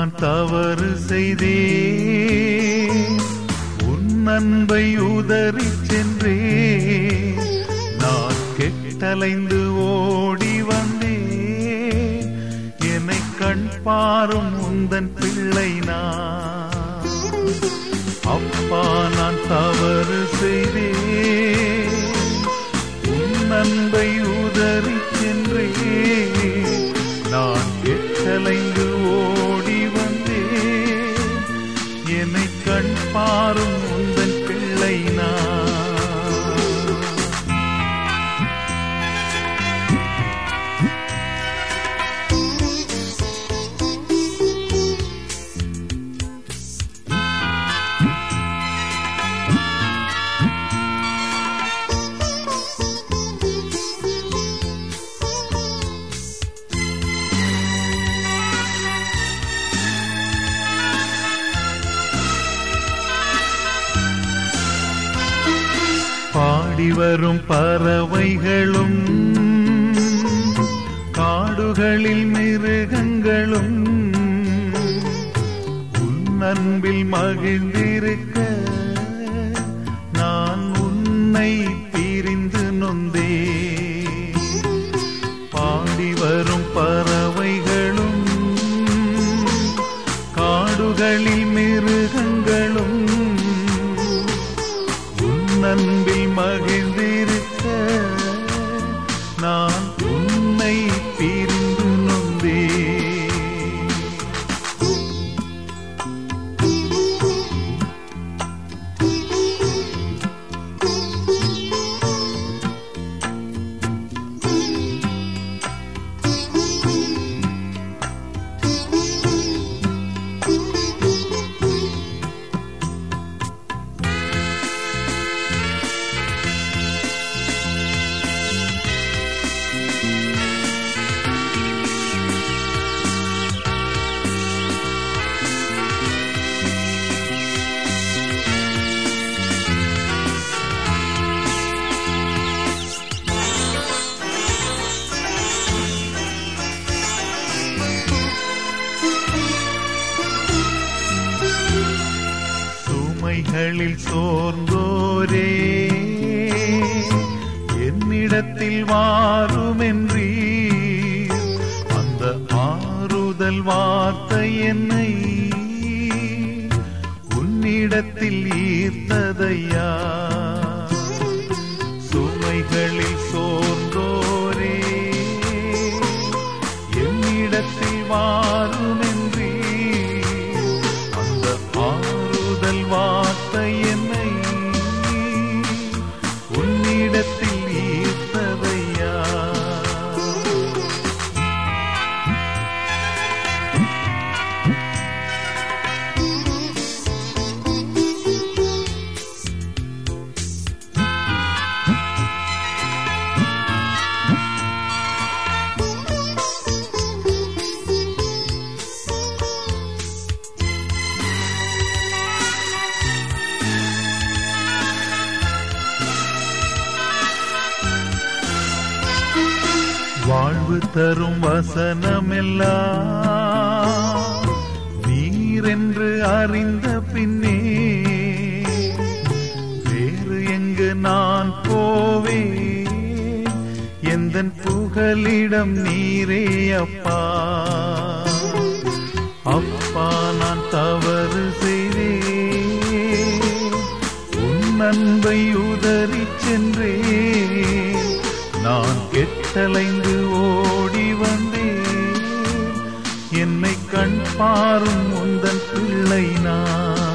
நான் தவறு செய்தேன் உன் அன்பை உதறி சென்றே நான் கெட்டலைந்து ஓடி வந்தேன் என்னை கண் பாரும் உந்தன் பிள்ளை நான் அப்பா நான் தவறு செய்தேன் உன் அன்பை உதறி சென்றே நான் எட்டலைந்து ஓடி வந்தேன் என்னை கண் பாரும் உந்தன் பிள்ளை நான் பாடி வரும் பறவைகளும் காடுகளில் மிருகங்களும் உன் அன்பில் மகிழ்ந்திருக்க நான் உன்னை பிரிந்து நொந்தே பாடி வரும் பறவைகளும் காடுகளில் மிருகங்களும் உன் அன்பில் மகிழ்ந்திருக்க நான் உன்னை பிரிந்து நொந்தே சுமைகளில் சோர்ந்தோரே என்னிடத்தில் வாருமென்றீ அந்த ஆறுதல் வார்த்தை என்னை உன்னிடத்தில் ஈர்த்ததையா சுமைகளில் சோர்ந்தோரே என்னிடத்தில் வாருமென்றீ அந்த ஆறுதல் வார்த்தை என்னை உன்னிடத்தில் ஈர்த்ததையா வாழ்வு தரும் வசனமெல்லாம் நீரென்று அறிந்த பின்னே வேறு எங்கு நான் போவேன் எந்தன் புகலிடம் நீரே அப்பா அப்பா நான் தவறு செய்தேன் உன் அன்பை உதறி சென்றேன் நான் கெட்டலைந்து ஓடி வந்தேன் என்னை கண் பாரும் உந்தன் பிள்ளை நான்